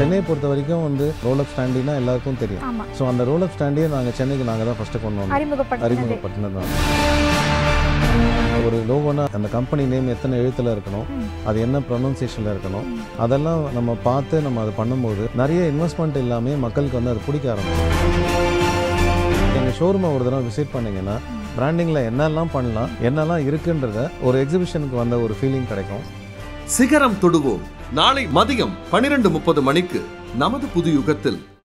சென்னையை பொறுத்த வரைக்கும் வந்து ரோலப் ஸ்டாண்டினா எல்லாருக்கும் தெரியும் ஆமா ஸோ அந்த ரோலப் ஸ்டாண்டியே நாங்கள் சென்னைக்கு நாங்கள் தான் ஃபஸ்ட்டு கொண்டு வந்தோம் அறிமுகப்படுத்தினது அறிமுகப்படுத்தினது தான் ஒரு லோகோனா அந்த கம்பெனி நேம் எத்தனை எழுத்துல இருக்கணும் ம். அது என்ன ப்ரொனன்சியேஷனில் இருக்கணும் ம். அதெல்லாம் நம்ம பார்த்து நம்ம அதை பண்ணும்போது நிறைய இன்வெஸ்ட்மெண்ட் இல்லாமே மக்களுக்கு வந்து அது பிடிக்க ஆரம்பிக்கும் எங்கள் ஷோரூமை ஒரு தடவை விசிட் பண்ணீங்கன்னா பிராண்டிங்கில் என்னெல்லாம் பண்ணலாம் என்னெல்லாம் இருக்குன்றத ஒரு எக்ஸிபிஷனுக்கு வந்த ஒரு ஃபீலிங் கிடைக்கும் சிகரம் தொடுவோம் நாளை மதியம் பனிரெண்டு முப்பது மணிக்கு நமது புது யுகத்தில்